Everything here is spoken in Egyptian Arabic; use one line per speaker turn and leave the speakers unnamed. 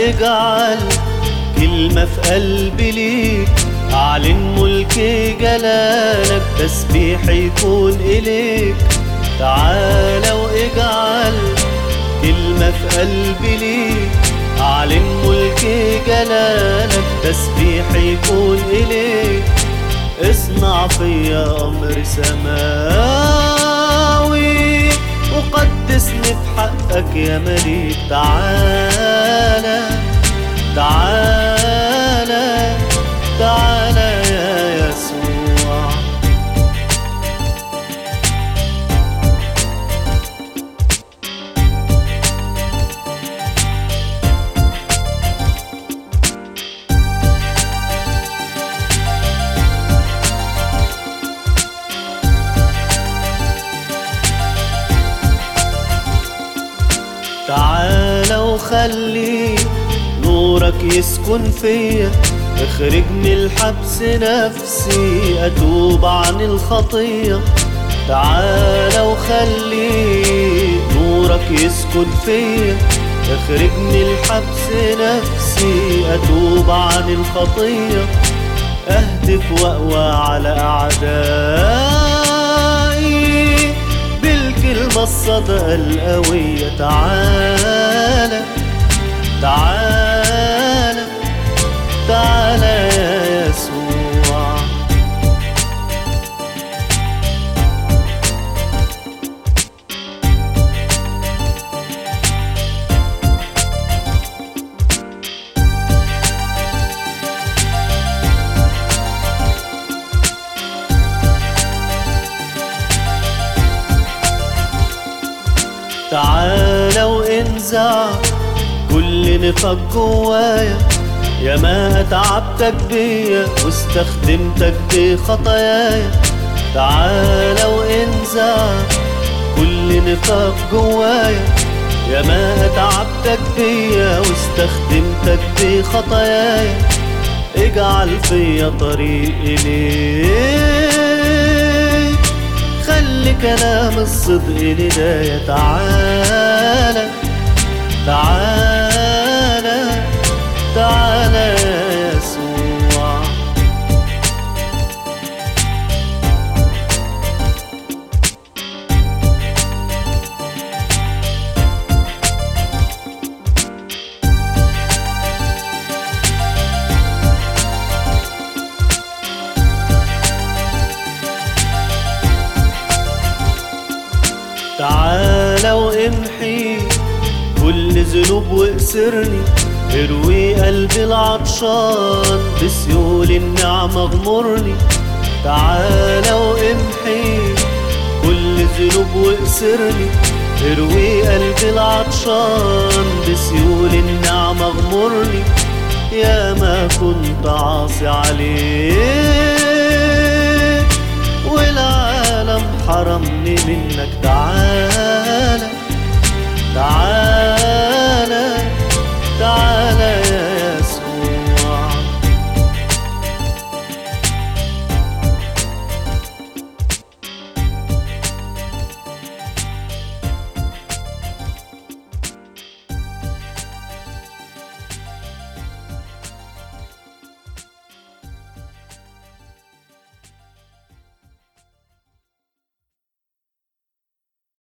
اجعل كلمة في قلبي ليك أعلن ملك جلالك تسبيح يكون إليك تعالى واجعل كلمة في قلبي ليك أعلن ملك جلالك تسبيح يكون إليك اصنع فيا أمر سماوي وقدسني في حقك يا مليك تعالى تعالى تعالى يا يسوع تعالى وخلي نورك يسكن فيا اخرج من الحبس نفسي اتوب عن الخطية تعالى وخلي نورك يسكن فيا اخرج من الحبس نفسي اتوب عن الخطية اهدف واقوى على اعدائي بالكلمة الصدقة القوية تعالى تعالى تعالى يا يسوع تعالى وانزع كل نفاق جوايا يا ما اتعبتك بيا واستخدمتك بخطاياي تعالى وانزع كل نفاق جوايا يا ما اتعبتك بيا واستخدمتك بخطاياي اجعل فيا طريق اليك خلي كلام الصدق لداية تعالى تعالى تعالى يا يسوع تعالى وامحي كل ذنوب واكسرني اروي قلبي العطشان بسيول النعمة اغمرني تعالى وامحي كل ذنوب واكسرني اروي قلبي العطشان بسيول النعمة اغمرني يا ما كنت عاصي عليك